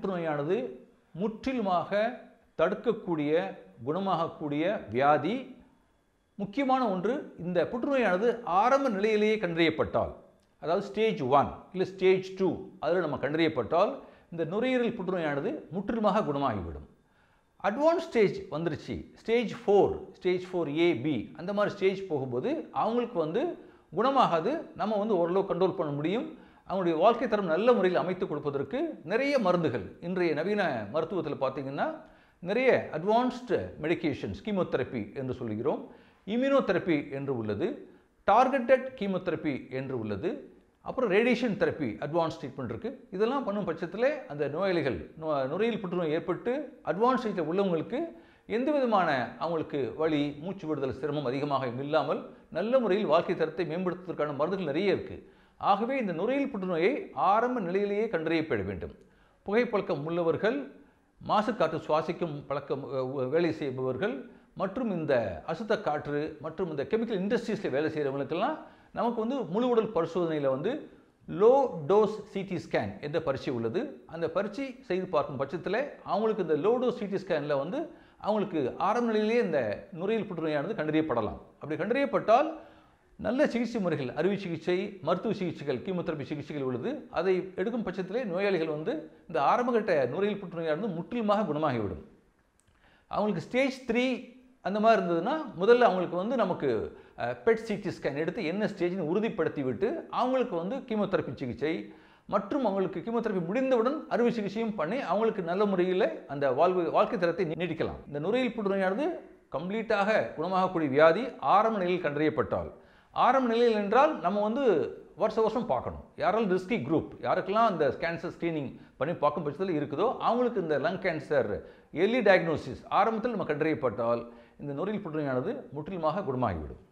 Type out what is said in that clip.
புற்றுநோயானது முற்றிலுமாக தடுக்கக்கூடிய குணமாகக்கூடிய வியாதி முக்கியமான ஒன்று இந்த புற்றுநோயானது ஆரம்ப நிலையிலேயே கண்டறியப்பட்டால் அதாவது ஸ்டேஜ் ஒன் இல்லை ஸ்டேஜ் டூ அதில் நம்ம கண்டறியப்பட்டால் இந்த நுரையீரல் புற்றுநோயானது முற்றிலுமாக குணமாகிவிடும் அட்வான்ஸ் ஸ்டேஜ் வந்துருச்சு stage four stage four A B அந்த மாதிரி ஸ்டேஜ் போகும்போது அவங்களுக்கு வந்து குணமாகாது நம்ம வந்து ஓரளவு கண்ட்ரோல் பண்ண முடியும் அவங்களுடைய வாழ்க்கை தரம் நல்ல முறையில் அமைத்து கொடுப்பதற்கு நிறைய மருந்துகள் இன்றைய நவீன மருத்துவத்தில் பார்த்தீங்கன்னா நிறைய அட்வான்ஸ்டு மெடிகேஷன்ஸ் கீமோதெரப்பி என்று சொல்கிறோம் இம்யூனோதெரப்பி என்று உள்ளது டார்கெட்டட் கீமோதெரப்பி என்று உள்ளது அப்புறம் ரேடியேஷன் தெரப்பி அட்வான்ஸ் ட்ரீட்மெண்ட் இருக்குது இதெல்லாம் பண்ணும் பட்சத்தில் அந்த நோயாளிகள் நோ- நுரையீரல் புற்றுநோய் ஏற்பட்டு அட்வான்ஸ் ஸ்டேஜில் உள்ளவங்களுக்கு எந்த விதமான அவங்களுக்கு வலி மூச்சு விடுதல் சிரமம் அதிகமாக இல்லாமல் நல்ல முறையில் வாழ்க்கை தரத்தை மேம்படுத்துவதற்கான மருந்துகள் நிறைய இருக்குது ஆகவே இந்த நுரையீரல் புற்றுநோயை ஆரம்ப நிலையிலேயே கண்டறியப்பட வேண்டும் புகைப்பழக்கம் உள்ளவர்கள் மாசுக்காற்று சுவாசிக்கும் பழக்கம் அஹ், வேலை செய்பவர்கள் மற்றும் இந்த அசுத்த காற்று மற்றும் இந்த கெமிக்கல் இண்டஸ்ட்ரீஸில் வேலை செய்கிறவங்களுக்கெல்லாம் நமக்கு வந்து முழு உடல் பரிசோதனையில் வந்து லோ டோஸ் சிடி ஸ்கேன் என்ற பரீட்சை உள்ளது அந்த பரீட்சை செய்து பார்க்கும் பட்சத்தில் அவங்களுக்கு இந்த லோ டோஸ் சிடி ஸ்கேனில் வந்து அவங்களுக்கு ஆரம்ப நிலையிலேயே இந்த நுரையீரல் புற்றுநோயானது கண்டறியப்படலாம் அப்படி கண்டறியப்பட்டால் நல்ல சிகிச்சை முறைகள் அறுவை சிகிச்சை மருத்துவ சிகிச்சைகள் கீமோதெரபி சிகிச்சைகள் உள்ளது அதை எடுக்கும் பட்சத்திலே நோயாளிகள் வந்து இந்த ஆரம்பகட்ட நுரையீரல் புற்றுநோயானது முற்றிலுமாக குணமாகிவிடும் அவங்களுக்கு ஸ்டேஜ் த்ரீ அந்த மாதிரி இருந்ததுன்னா முதல்ல அவங்களுக்கு வந்து நமக்கு பெட் சிடி ஸ்கேன் எடுத்து என்ன ஸ்டேஜ்னு உறுதிப்படுத்தி விட்டு அவங்களுக்கு வந்து கீமோதெரபி சிகிச்சை மற்றும் அவங்களுக்கு கீமோதெரபி முடிந்தவுடன் அறுவை சிகிச்சையும் பண்ணி அவங்களுக்கு நல்ல முறையில் அந்த வாழ்வு வாழ்க்கை தரத்தை நீ- நீடிக்கலாம் இந்த நுரையீரல் புற்றுநோயானது கம்ப்ளீட்டாக குணமாகக்கூடிய வியாதி ஆரம்ப நிலையில் கண்டறியப்பட்டால் ஆரம்ப நிலையில் என்றால் நம்ம வந்து வருஷ வருஷம் பார்க்கணும் யாரெல்லாம் ரிஸ்கி குரூப் யாருக்கெல்லாம் அந்த கேன்சர் ஸ்க்ரீனிங் பண்ணி பார்க்கும் பட்சத்தில் இருக்குதோ அவங்களுக்கு இந்த லங் கேன்சர் எர்லி டயக்னோசிஸ் ஆரம்பத்தில் நம்ம கண்டறியப்பட்டால் இந்த நுரையீரல் புற்றுநோயானது முற்றிலுமாக குணமாகிவிடும்